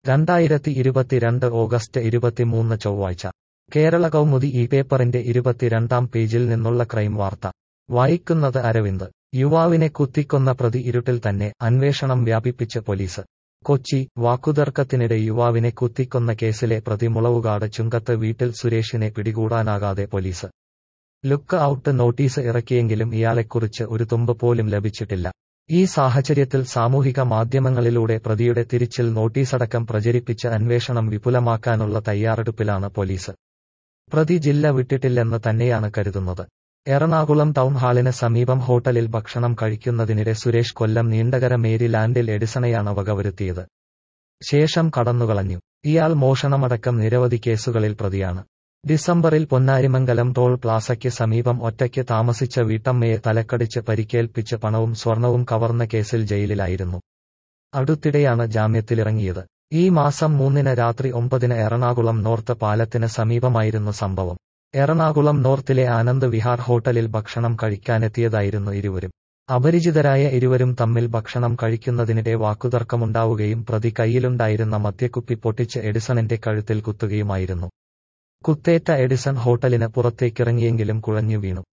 രണ്ടായിരത്തി ഇരുപത്തിരണ്ട് ഓഗസ്റ്റ് ഇരുപത്തിമൂന്ന് ചൊവ്വാഴ്ച കേരള കൗമുദി ഈ പേപ്പറിന്റെ ഇരുപത്തിരണ്ടാം പേജിൽ നിന്നുള്ള ക്രൈം വാർത്ത വായിക്കുന്നത് അരവിന്ദ് യുവാവിനെ കുത്തിക്കൊന്ന പ്രതി ഇരുട്ടിൽ തന്നെ അന്വേഷണം വ്യാപിപ്പിച്ച് പോലീസ് കൊച്ചി വാക്കുതർക്കത്തിനിടെ യുവാവിനെ കുത്തിക്കൊന്ന കേസിലെ പ്രതി മുളവുകാട് ചുങ്കത്ത് വീട്ടിൽ സുരേഷിനെ പിടികൂടാനാകാതെ പോലീസ് ലുക്ക് ഔട്ട് നോട്ടീസ് ഇറക്കിയെങ്കിലും ഇയാളെക്കുറിച്ച് ഒരു തുമ്പ് പോലും ലഭിച്ചിട്ടില്ല ഈ സാഹചര്യത്തിൽ സാമൂഹിക മാധ്യമങ്ങളിലൂടെ പ്രതിയുടെ തിരിച്ചിൽ നോട്ടീസടക്കം പ്രചരിപ്പിച്ച് അന്വേഷണം വിപുലമാക്കാനുള്ള തയ്യാറെടുപ്പിലാണ് പോലീസ് പ്രതി ജില്ല വിട്ടിട്ടില്ലെന്ന് തന്നെയാണ് കരുതുന്നത് എറണാകുളം ടൗൺ ഹാളിന് സമീപം ഹോട്ടലിൽ ഭക്ഷണം കഴിക്കുന്നതിനിടെ സുരേഷ് കൊല്ലം നീണ്ടകര മേരി ലാൻഡിൽ എഡിസണെയാണ് വകവരുത്തിയത് ശേഷം കടന്നുകളഞ്ഞു ഇയാൾ മോഷണമടക്കം നിരവധി കേസുകളിൽ പ്രതിയാണ് ഡിസംബറിൽ പൊന്നാരിമംഗലം ടോൾ പ്ലാസയ്ക്ക് സമീപം ഒറ്റയ്ക്ക് താമസിച്ച വീട്ടമ്മയെ തലക്കടിച്ച് പരിക്കേൽപ്പിച്ച് പണവും സ്വർണവും കവർന്ന കേസിൽ ജയിലിലായിരുന്നു അടുത്തിടെയാണ് ജാമ്യത്തിലിറങ്ങിയത് ഈ മാസം മൂന്നിന് രാത്രി ഒമ്പതിന് എറണാകുളം നോർത്ത് പാലത്തിന് സമീപമായിരുന്നു സംഭവം എറണാകുളം നോർത്തിലെ ആനന്ദ് വിഹാർ ഹോട്ടലിൽ ഭക്ഷണം കഴിക്കാനെത്തിയതായിരുന്നു ഇരുവരും അപരിചിതരായ ഇരുവരും തമ്മിൽ ഭക്ഷണം കഴിക്കുന്നതിനിടെ വാക്കുതർക്കമുണ്ടാവുകയും പ്രതി കയ്യിലുണ്ടായിരുന്ന മദ്യക്കുപ്പി പൊട്ടിച്ച് എഡിസണിന്റെ കഴുത്തിൽ കുത്തുകയുമായിരുന്നു കുത്തേറ്റ എഡിസൺ ഹോട്ടലിന് പുറത്തേക്കിറങ്ങിയെങ്കിലും കുഴഞ്ഞു വീണു